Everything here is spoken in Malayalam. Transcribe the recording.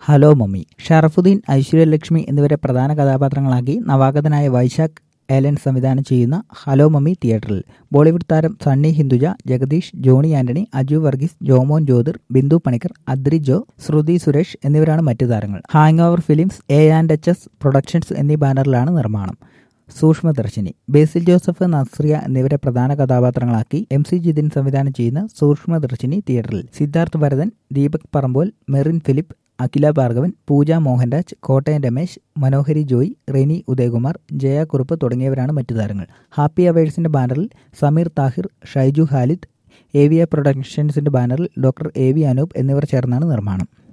ഹലോ മമ്മി ഷറഫുദ്ദീൻ ഐശ്വര്യലക്ഷ്മി എന്നിവരെ പ്രധാന കഥാപാത്രങ്ങളാക്കി നവാഗതനായ വൈശാഖ് ഏലൻ സംവിധാനം ചെയ്യുന്ന ഹലോ മമ്മി തിയേറ്ററിൽ ബോളിവുഡ് താരം സണ്ണി ഹിന്ദുജ ജഗദീഷ് ജോണി ആന്റണി അജു വർഗീസ് ജോമോൻ ജ്യോതിർ ബിന്ദു പണിക്കർ അദ്രി ജോ ശ്രുതി സുരേഷ് എന്നിവരാണ് മറ്റു താരങ്ങൾ Hang Over Films A and H S Productions എന്നീ ബാനറിലാണ് നിർമ്മാണം സൂക്ഷ്മദർശിനി ബേസിൽ ജോസഫ് നസ്രിയ എന്നിവരെ പ്രധാന കഥാപാത്രങ്ങളാക്കി എം സി ജിതിൻ സംവിധാനം ചെയ്യുന്ന സൂക്ഷ്മദർശിനി തിയേറ്ററിൽ സിദ്ധാർത്ഥ് ഭരതൻ ദീപക് പറമ്പോൽ മെറിൻ ഫിലിപ്പ് അഖില ഭാർഗവൻ പൂജ മോഹൻരാജ് കോട്ടയം രമേശ് മനോഹരി ജോയ് റെനി ഉദയകുമാർ ജയ കുറുപ്പ് തുടങ്ങിയവരാണ് മറ്റു താരങ്ങൾ ഹാപ്പി അവേഴ്സിന്റെ ബാനറിൽ Sameer Thahir Shyju Khalid A V A പ്രൊഡക്ഷൻസിന്റെ ബാനറിൽ ഡോക്ടർ എ വി അനൂപ് എന്നിവർ ചേർന്നാണ് നിർമ്മാണം